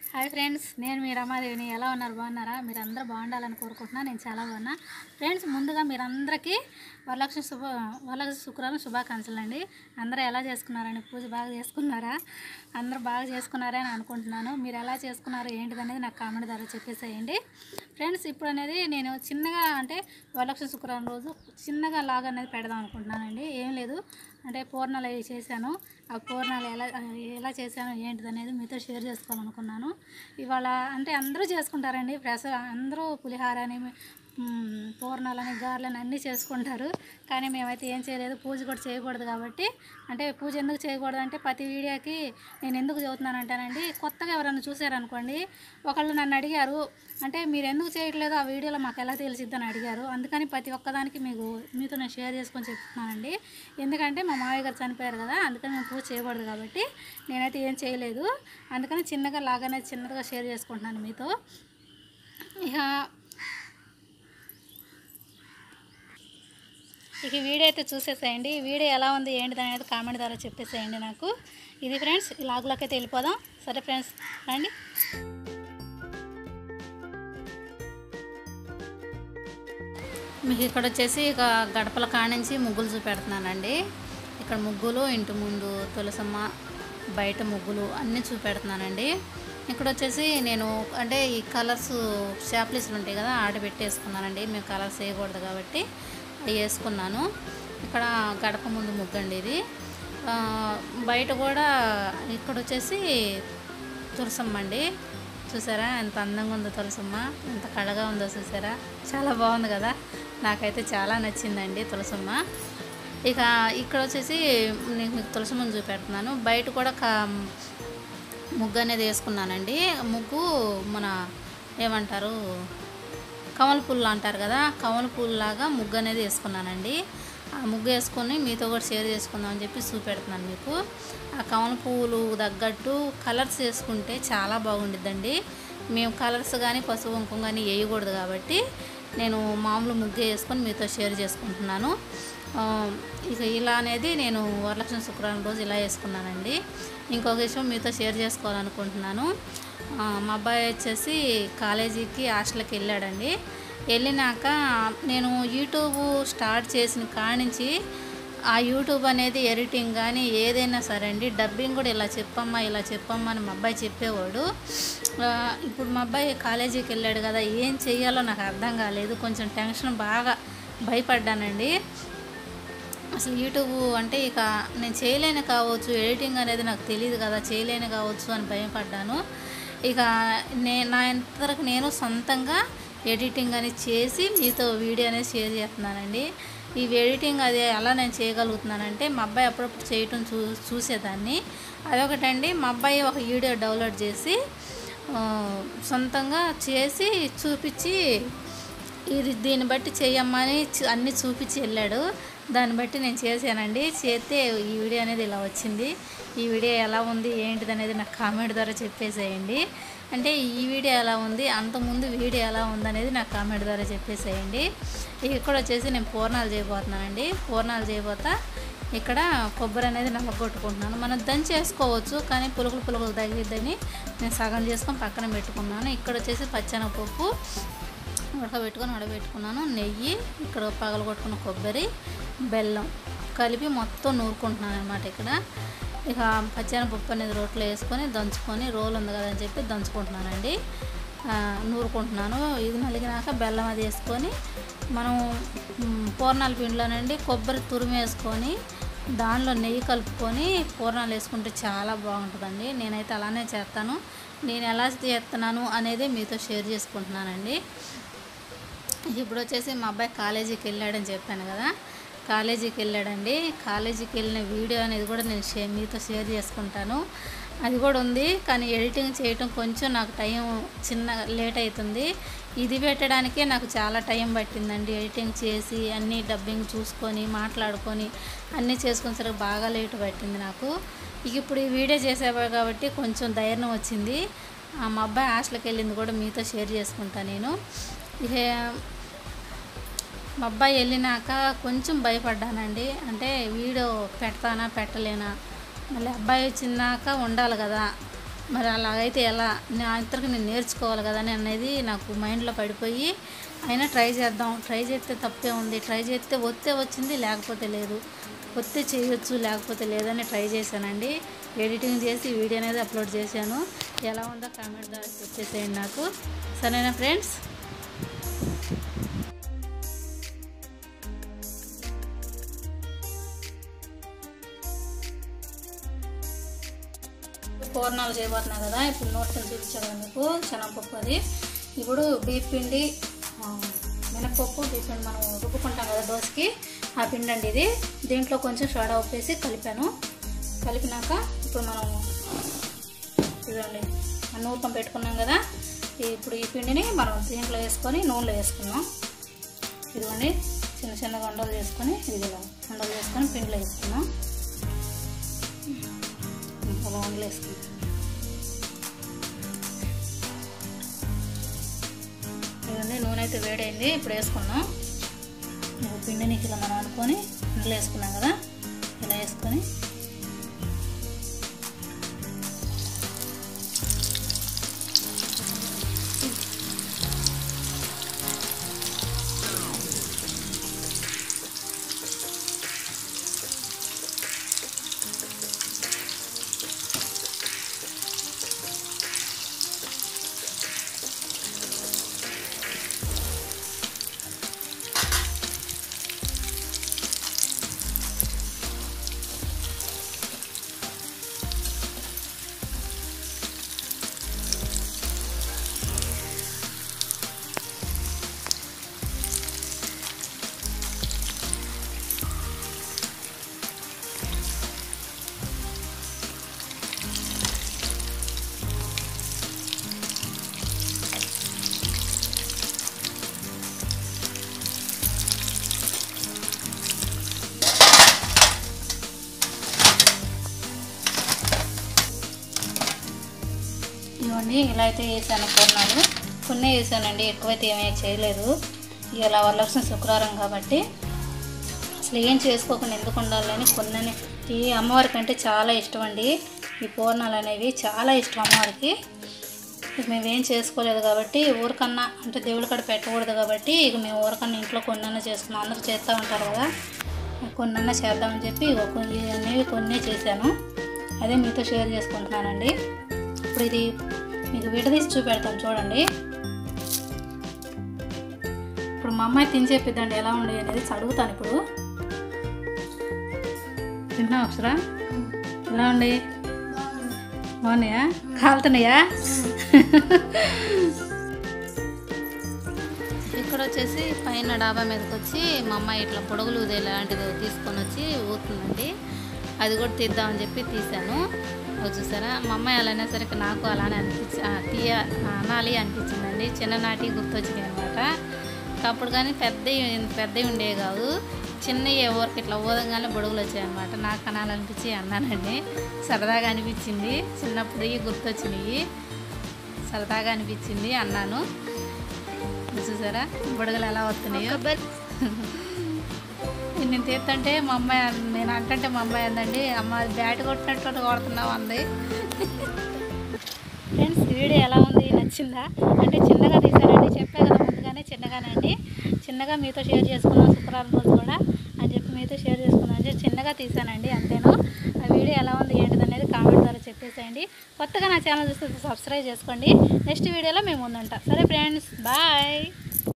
hi friends నేను మీ రమాదేవిని ఎలా ఉన్నారు బాగున్నారా మీరు అందరూ బాగుండాలని కోరుకుంటున్నా నేను చాలా బాగున్నా ఫ్రెండ్స్ ముందుగా మీరందరికీ వరలక్ష్మి శుభ వరలక్ష్మి శుక్రవారం శుభాకాంక్షలు అండి అందరూ ఎలా చేసుకున్నారండి పూజ బాగా చేసుకున్నారా అందరూ బాగా చేసుకున్నారని అనుకుంటున్నాను మీరు ఎలా చేసుకున్నారో ఏంటిది అనేది నాకు కామెంట్ ద్వారా చెప్పేసేయండి ఫ్రెండ్స్ ఇప్పుడు అనేది నేను చిన్నగా అంటే వరలక్ష్మి శుక్రవారం రోజు చిన్నగా లాగ్ అనేది పెడదాం అనుకుంటున్నానండి ఏం లేదు అంటే పూర్ణాలు అవి చేశాను ఆ పూర్ణాలు ఎలా ఎలా చేశాను ఏంటిది అనేది మీతో షేర్ చేసుకోవాలనుకున్నాను ఇవాళ అంటే అందరూ చేసుకుంటారండి ప్రస అందరూ పులిహారని మ్, పూర్ణాలని గారెలని అన్నీ చేసుకుంటారు కానీ మేమైతే ఏం చేయలేదు పూజ కూడా చేయకూడదు కాబట్టి అంటే పూజ ఎందుకు చేయకూడదు అంటే ప్రతి వీడియోకి నేను ఎందుకు చదువుతున్నాను అంటానండి కొత్తగా ఎవరైనా చూసారనుకోండి ఒకళ్ళు నన్ను అడిగారు అంటే మీరు ఎందుకు చేయట్లేదు ఆ వీడియోలో మాకు ఎలా తెలిసిద్దని అడిగారు అందుకని ప్రతి ఒక్కదానికి మీకు మీతో నేను షేర్ చేసుకొని చెప్తున్నానండి ఎందుకంటే మా మావయ్య గారు చనిపోయారు కదా అందుకని మేము పూజ చేయకూడదు కాబట్టి నేనైతే ఏం చేయలేదు అందుకని చిన్నగా లాగానే చిన్నగా షేర్ చేసుకుంటున్నాను మీతో ఇక ఇక ఈ వీడియో అయితే చూసేసేయండి ఈ వీడియో ఎలా ఉంది ఏంటిది అనేది కామెంట్ ద్వారా చెప్పేసేయండి నాకు ఇది ఫ్రెండ్స్ ఈ లాగ్లోకి అయితే వెళ్ళిపోదాం సరే ఫ్రెండ్స్ రండి మీకు ఇక్కడ వచ్చేసి ఇక గడపల కానించి ముగ్గులు చూపెడుతున్నానండి ఇక్కడ ముగ్గులు ఇంటి ముందు తులసమ్మ బయట ముగ్గులు అన్నీ చూపెడుతున్నానండి ఇక్కడ వచ్చేసి నేను అంటే ఈ కలర్స్ షాప్లీస్లు ఉంటాయి కదా ఆడ పెట్టేసుకున్నానండి మేము కలర్స్ వేయకూడదు కాబట్టి అవి వేసుకున్నాను ఇక్కడ గడప ముందు ముగ్గు అండి ఇది ఆ, బయట కూడా ఇక్కడ వచ్చేసి తులసమ్మ అండి చూసారా ఎంత అందంగా ఉందో తులసమ్మ ఎంత కళగా ఉందో చూసారా చాలా బాగుంది కదా నాకైతే చాలా నచ్చిందండి తులసమ్మ ఇక ఇక్కడ వచ్చేసి నేను మీకు తులసమ్మని చూపెడుతున్నాను బయట కూడా క ముగ్గు అనేది వేసుకున్నానండి ముగ్గు మన ఏమంటారు కమల పుల్లు అంటారు కదా కమల పుల్లాగా ముగ్గు అనేది వేసుకున్నానండి ఆ ముగ్గు వేసుకొని మీతో కూడా షేర్ చేసుకుందాం అని చెప్పి చూపెడుతున్నాను మీకు ఆ కమల పువ్వులు తగ్గట్టు కలర్స్ వేసుకుంటే చాలా బాగుండిద్దండి మేము కలర్స్ కానీ పసుపు కుంకుమ కానీ వేయకూడదు కాబట్టి నేను మామూలు ముగ్గు వేసుకొని మీతో షేర్ చేసుకుంటున్నాను ఆ, ఇక ఇలా అనేది నేను వరలక్ష్మి శుక్రవారం రోజు ఇలా వేసుకున్నానండి ఇంకొక విషయం మీతో షేర్ చేసుకోవాలనుకుంటున్నాను ఆ, మా అబ్బాయి వచ్చేసి కాలేజీకి హాస్టల్కి వెళ్ళాడండి వెళ్ళినాక నేను యూట్యూబ్ స్టార్ట్ చేసిన కానించి ఆ యూట్యూబ్ అనేది ఎడిటింగ్ కానీ ఏదైనా సరే అండి డబ్బింగ్ కూడా ఇలా చెప్పమ్మా ఇలా చెప్పమ్మా అని మా అబ్బాయి చెప్పేవాడు ఆ, ఇప్పుడు మా అబ్బాయి కాలేజీకి వెళ్ళాడు కదా ఏం చెయ్యాలో నాకు అర్థం కాలేదు కొంచెం టెన్షన్ బాగా భయపడ్డానండి అసలు యూట్యూబ్ అంటే ఇక నేను చేయలేను కావచ్చు ఎడిటింగ్ అనేది నాకు తెలియదు కదా చేయలేను కావచ్చు అని భయపడ్డాను ఇక నే నా ఇంతవరకు నేను సొంతంగా ఎడిటింగ్ అనేది చేసి మీతో వీడియో అనేది షేర్ చేస్తున్నానండి ఈ ఎడిటింగ్ అది ఎలా నేను చేయగలుగుతున్నానంటే మా అబ్బాయి అప్పుడప్పుడు చేయటం చూ చూసేదాన్ని అదొకటండి మా అబ్బాయి ఒక వీడియో డౌన్లోడ్ చేసి ఆ, సొంతంగా చేసి చూపించి ఇది దీన్ని బట్టి చేయమ్మని చూ- అన్నీ చూపించి వెళ్ళాడు దాన్ని బట్టి నేను చేశానండి చేస్తే ఈ వీడియో అనేది ఇలా వచ్చింది ఈ వీడియో ఎలా ఉంది ఏంటిది అనేది నాకు కామెంట్ ద్వారా చెప్పేసేయండి అంటే ఈ వీడియో ఎలా ఉంది అంతకుముందు వీడియో ఎలా ఉంది అనేది నాకు కామెంట్ ద్వారా చెప్పేసేయండి ఇక్కడ వచ్చేసి నేను పూర్ణాలు చేయబోతున్నానండి పూర్ణాలు చేయబోతా ఇక్కడ కొబ్బరి అనేది నల్లగొట్టుకుంటున్నాను మనం దంచి వేసుకోవచ్చు కానీ పులుకులు పులుకులు తగిలిద్దని నేను సగం చేసుకొని పక్కన పెట్టుకున్నాను ఇక్కడ వచ్చేసి పచ్చెనగపప్పు ఉడకబెట్టుకొని ఉడకబెట్టుకున్నాను నెయ్యి ఇక్కడ పగలగొట్టుకున్న కొబ్బరి బెల్లం కలిపి మొత్తం నూరుకుంటున్నాను అనమాట ఇక్కడ ఇక పచ్చెనపప్పు అనేది రోట్లో వేసుకొని దంచుకొని రోల్ ఉంది కదా అని చెప్పి దంచుకుంటున్నానండి ఆ, నూరుకుంటున్నాను ఇది నలిగినాక బెల్లం అది వేసుకొని మనం మ్, పూర్ణాల పిండిలోనండి కొబ్బరి తురుము వేసుకొని దానిలో నెయ్యి కలుపుకొని పూర్ణాలు వేసుకుంటే చాలా బాగుంటుందండి నేనైతే అలానే చేస్తాను నేను ఎలా చేస్తున్నాను అనేది మీతో షేర్ చేసుకుంటున్నానండి ఇప్పుడు వచ్చేసి మా అబ్బాయి కాలేజీకి వెళ్ళాడని చెప్పాను కదా కాలేజీకి వెళ్ళాడండి కాలేజీకి వెళ్ళిన వీడియో అనేది కూడా నేను షే మీతో షేర్ చేసుకుంటాను అది కూడా ఉంది కానీ ఎడిటింగ్ చేయటం కొంచెం నాకు టైం చిన్న లేట్ అవుతుంది ఇది పెట్టడానికే నాకు చాలా టైం పట్టిందండి ఎడిటింగ్ చేసి అన్నీ డబ్బింగ్ చూసుకొని మాట్లాడుకొని అన్నీ చేసుకుని సరే బాగా లేట్ పట్టింది నాకు ఇక ఇప్పుడు ఈ వీడియో చేసేవా కాబట్టి కొంచెం ధైర్యం వచ్చింది ఆ మా అబ్బాయి హాస్టల్కి వెళ్ళింది కూడా మీతో షేర్ చేసుకుంటా నేను ఇక మా అబ్బాయి వెళ్ళినాక కొంచెం భయపడ్డానండి అంటే వీడియో పెడతానా పెట్టలేనా మళ్ళీ అబ్బాయి వచ్చినాక ఉండాలి కదా మరి అలాగైతే ఎలా నా అంతకు నేను నేర్చుకోవాలి కదా అని అనేది నాకు మైండ్లో పడిపోయి అయినా ట్రై చేద్దాం ట్రై చేస్తే తప్పే ఉంది ట్రై చేస్తే వస్తే వచ్చింది లేకపోతే లేదు వస్తే చేయొచ్చు లేకపోతే లేదని ట్రై చేశానండి ఎడిటింగ్ చేసి వీడియో అనేది అప్లోడ్ చేశాను ఎలా ఉందో కామెంట్ ద్వారా చెప్పేసేయండి నాకు సరేనా ఫ్రెండ్స్ పూర్ణాలు చేయబోతున్నా కదా ఇప్పుడు నోట్లో చూపించాను కదా మీకు శనగపప్పు అది ఇప్పుడు బీఫ్ పిండి ఆ, మినపప్పు బీఫ్ పిండి మనం రుబ్బుకుంటాం కదా దోశకి ఆ పిండి అండి ఇది దీంట్లో కొంచెం సోడా ఉప్పేసి కలిపాను కలిపినాక ఇప్పుడు మనం ఇదండి నూరుకం పెట్టుకున్నాం కదా ఇప్పుడు ఈ పిండిని మనం దీంట్లో వేసుకొని నూనెలో వేసుకున్నాం ఇదిగోండి చిన్న చిన్న వండలు చేసుకొని ఇదిగో వండలు చేసుకొని పిండిలో వేసుకున్నాం అలా వండలు వేసుకున్నాం ఇవన్నీ నూనె అయితే వేడైంది ఇప్పుడు వేసుకున్నాం నువ్వు పిండిని ఇలా మనం అనుకొని ఇంట్లో వేసుకున్నాం కదా ఇలా వేసుకొని ఇవన్నీ ఇలా అయితే వేసాను పూర్ణాలు కొన్ని వేసానండి ఎక్కువైతే ఏమీ చేయలేదు ఇలా వరలక్ష్మి శుక్రవారం కాబట్టి అసలు ఏం చేసుకోకుండా ఎందుకు ఉండాలని కొన్ని ఈ అమ్మవారికి అంటే చాలా ఇష్టం అండి ఈ పూర్ణాలు అనేవి చాలా ఇష్టం అమ్మవారికి ఇక మేము ఏం చేసుకోలేదు కాబట్టి ఊరికన్నా అంటే దేవుడి కాడ పెట్టకూడదు కాబట్టి ఇక మేము ఊరికన్నా ఇంట్లో కొన్నన్నా చేసుకున్నాం అందరూ చేస్తూ ఉంటారు కదా కొన్నన్నా చేద్దామని చెప్పి ఇగో కొన్ని అనేవి కొన్ని చేశాను అదే మీతో షేర్ చేసుకుంటున్నానండి ఇప్పుడు ఇది మీకు విడదీసి చూపెడతాను చూడండి ఇప్పుడు మా అమ్మాయి తిని చెప్పిద్దండి ఎలా ఉండే అనేది అడుగుతాను ఇప్పుడు తిన్నా అప్సరా ఎలా ఉండి బాగున్నాయా కాలుతున్నాయా ఇక్కడ వచ్చేసి పైన డాబా మీదకి వచ్చి మా అమ్మాయి ఇట్లా పొడుగులు ఊదే లాంటిది తీసుకొని వచ్చి ఊతుందండి అది కూడా తీద్దామని చెప్పి తీశాను అది చూసారా మా అమ్మాయి అలా అనేసరికి నాకు అలానే అనిపించి ఆ, తీయ అనాలి అనిపించిందండి చిన్ననాటి గుర్తొచ్చినాయి అనమాట అప్పుడు కానీ పెద్దవి పెద్దవి ఉండేవి కాదు చిన్నవి ఎవరికి ఇట్లా ఊదంగానే బొడుగులు వచ్చాయన్నమాట నాకు అనాలనిపించి అన్నానండి సరదాగా అనిపించింది చిన్నప్పుడు ఇవి గుర్తొచ్చినాయి సరదాగా అనిపించింది అన్నాను చూసారా బుడగలు ఎలా వస్తున్నాయో నేను తీస్తుంటే మా అమ్మాయి అన్- నేను అంటుంటే మా అమ్మాయి అందండి అమ్మ అది బ్యాట్ కొట్టినట్టు కొడుతున్నావు అంది ఫ్రెండ్స్ వీడియో ఎలా ఉంది నచ్చిందా అంటే చిన్నగా తీసానండి చెప్పే కదా ముందుగానే చిన్నగానే అండి చిన్నగా మీతో షేర్ చేసుకున్నాను శుక్రవారం రోజు కూడా అని చెప్పి మీతో షేర్ చేసుకున్నాను అని చెప్పి చిన్నగా తీసానండి అంతేను ఆ వీడియో ఎలా ఉంది ఏంటిది అనేది కామెంట్ ద్వారా చెప్పేసేయండి కొత్తగా నా ఛానల్ చూస్తే సబ్స్క్రైబ్ చేసుకోండి నెక్స్ట్ వీడియోలో మేము ముందుంటాం సరే ఫ్రెండ్స్ బాయ్